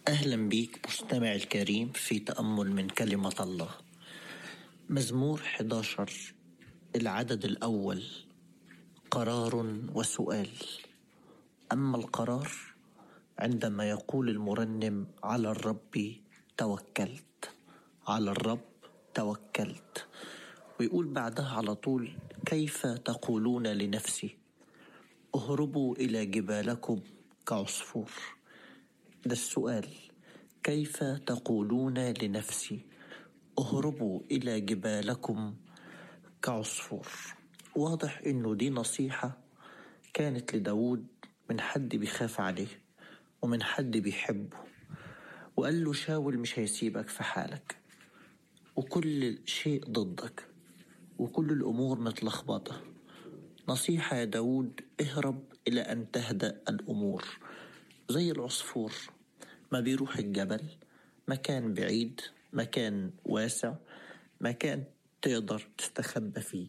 أهلا بيك مستمع الكريم في تأمل من كلمة الله مزمور 11 العدد الأول قرار وسؤال أما القرار عندما يقول المرنم على الرب توكلت على الرب توكلت ويقول بعدها على طول كيف تقولون لنفسي اهربوا إلى جبالكم كعصفور ده السؤال كيف تقولون لنفسي اهربوا إلى جبالكم كعصفور واضح إنه دي نصيحة كانت لداود من حد بيخاف عليه ومن حد بيحبه وقال له شاول مش هيسيبك في حالك وكل شيء ضدك وكل الأمور متلخبطة نصيحة يا داود اهرب إلى أن تهدأ الأمور زي العصفور ما بيروح الجبل مكان بعيد مكان واسع مكان تقدر تستخبى فيه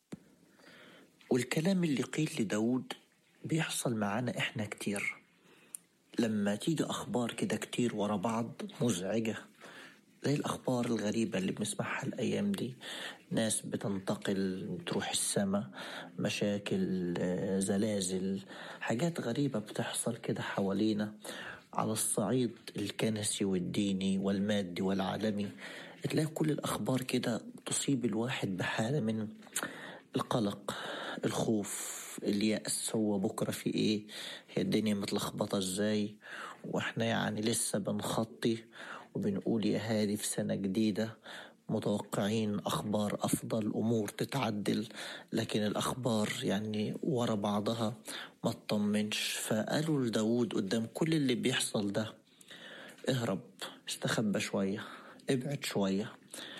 والكلام اللي قيل لداود بيحصل معانا احنا كتير لما تيجي أخبار كده كتير ورا بعض مزعجة زي الأخبار الغريبة اللي بنسمعها الأيام دي ناس بتنتقل تروح السماء مشاكل آه، زلازل حاجات غريبة بتحصل كده حوالينا على الصعيد الكنسي والديني والمادي والعالمي تلاقي كل الأخبار كده تصيب الواحد بحالة من القلق الخوف اليأس هو بكرة في ايه هي الدنيا متلخبطة ازاي واحنا يعني لسه بنخطي وبنقول يا هادي في سنة جديدة متوقعين أخبار أفضل أمور تتعدل لكن الأخبار يعني ورا بعضها ما تطمنش فقالوا لداود قدام كل اللي بيحصل ده اهرب استخبى شوية ابعد شوية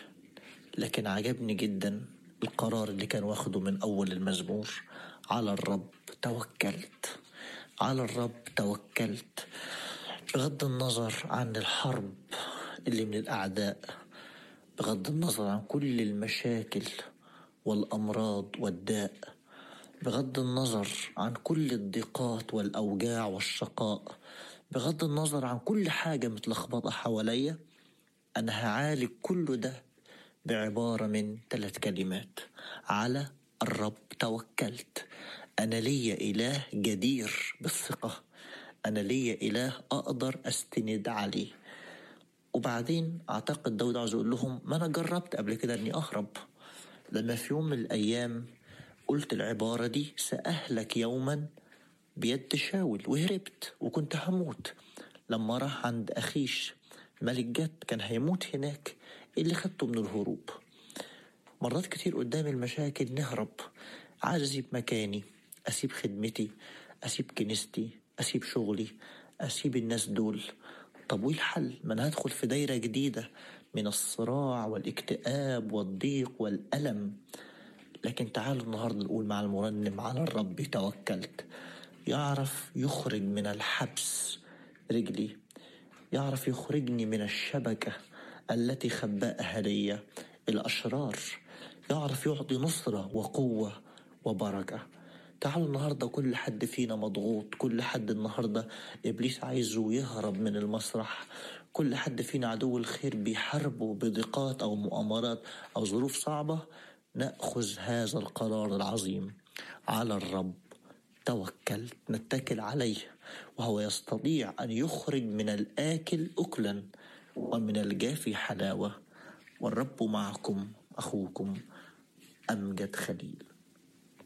لكن عجبني جدا القرار اللي كان واخده من أول المزمور على الرب توكلت على الرب توكلت بغض النظر عن الحرب اللي من الأعداء بغض النظر عن كل المشاكل والأمراض والداء بغض النظر عن كل الضيقات والأوجاع والشقاء بغض النظر عن كل حاجة متلخبطة حواليا أنا هعالج كل ده بعبارة من ثلاث كلمات على الرب توكلت أنا لي إله جدير بالثقة أنا لي إله أقدر أستند عليه وبعدين أعتقد داود عاوز يقول لهم ما أنا جربت قبل كده إني أهرب لما في يوم من الأيام قلت العبارة دي سأهلك يوما بيد شاول وهربت وكنت هموت لما راح عند أخيش ملك جد كان هيموت هناك اللي خدته من الهروب مرات كتير قدام المشاكل نهرب عايز أسيب مكاني أسيب خدمتي أسيب كنيستي أسيب شغلي أسيب الناس دول طب وإيه الحل؟ ما أنا هدخل في دايرة جديدة من الصراع والاكتئاب والضيق والألم لكن تعالوا النهاردة نقول مع المرنم على الرب توكلت يعرف يخرج من الحبس رجلي يعرف يخرجني من الشبكة التي خبأها لي الأشرار يعرف يعطي نصرة وقوة وبركة تعالوا النهاردة كل حد فينا مضغوط كل حد النهاردة إبليس عايزه يهرب من المسرح كل حد فينا عدو الخير بيحاربه بضيقات أو مؤامرات أو ظروف صعبة نأخذ هذا القرار العظيم على الرب توكلت نتكل عليه وهو يستطيع أن يخرج من الآكل أكلا ومن الجافي حلاوة والرب معكم أخوكم أمجد خليل